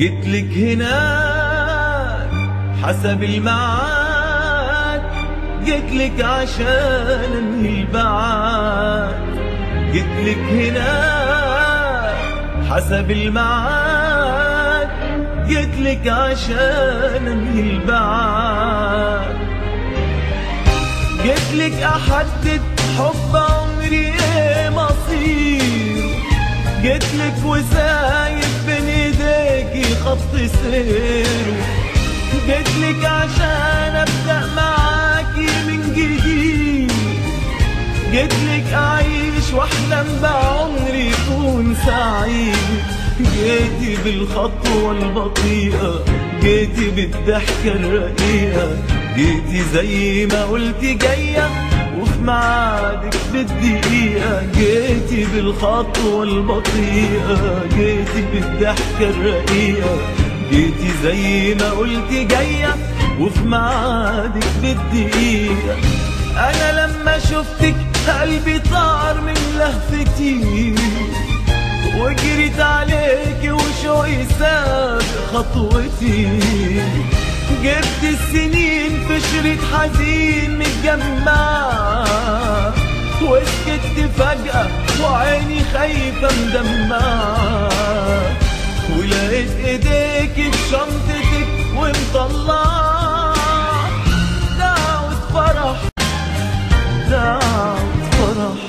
جيتلك هناك حسب الميعاد جيتلك عشان انهي البعاد جيتلك هناك حسب الميعاد جيتلك عشان انهي البعاد جيتلك احدد حب عمري ايه مصيره جيتلك وسايب بين ايديكي خط سيره جيتلك عشان ابدا معاكي من جديد جيتلك اعيش واحلم بعمري يكون سعيد جيتي بالخطوة البطيئة جيتي بالضحكة الرقيقة جيتي زي ما قلتي جاية وفي ميعادك بالدقيقة جيتي بالخطوة البطيئة جيتي بالضحكة الرقيقة جيتي زي ما قلتي جاية وفي ميعادك بالدقيقة أنا لما شفتك قلبي طار من لهفتي وجريت عليك وشوقي ساب خطوتي جبت السنين في شريط حزين متجمع وسكت فجأة وعيني خايفة مدمعة ولقيت ايديك في شنطتك ومطلعة دعوة فرح دعوة فرح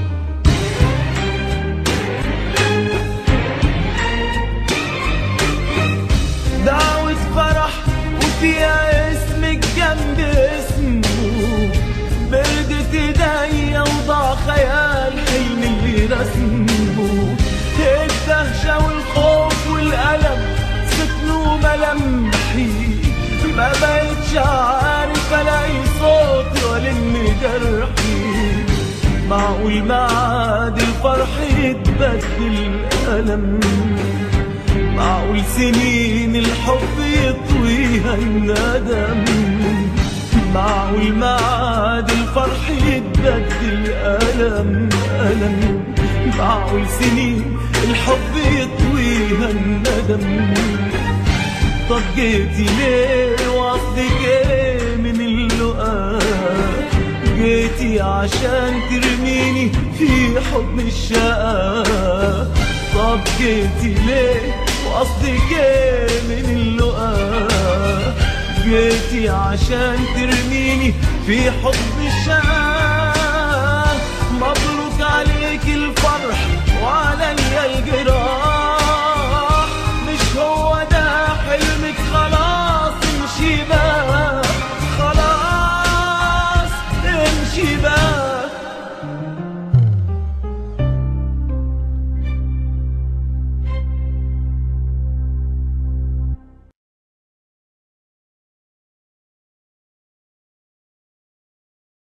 دعوة فرح وفيها اسمك جنب اسمه بردت ايديا وضاع خيال حلم اللي رسمه الدهشة والخوف والألم سكنوا ملامحي ما بقتش عارف الاقي صوتي والم جرحي معقول معاد الفرح يتبدل ألم معقول سنين الحب يطويها الندم معقول معاد الفرح يتبدل ألم ألم معقول سنين الحب يطويها الندم طب جيتي ليه وقصدك ايه من اللقاء جيتي عشان ترميني في حضن الشقا طب جيتي ليه وقصدك ايه من اللقاء جيتي عشان ترميني في حضن الشقا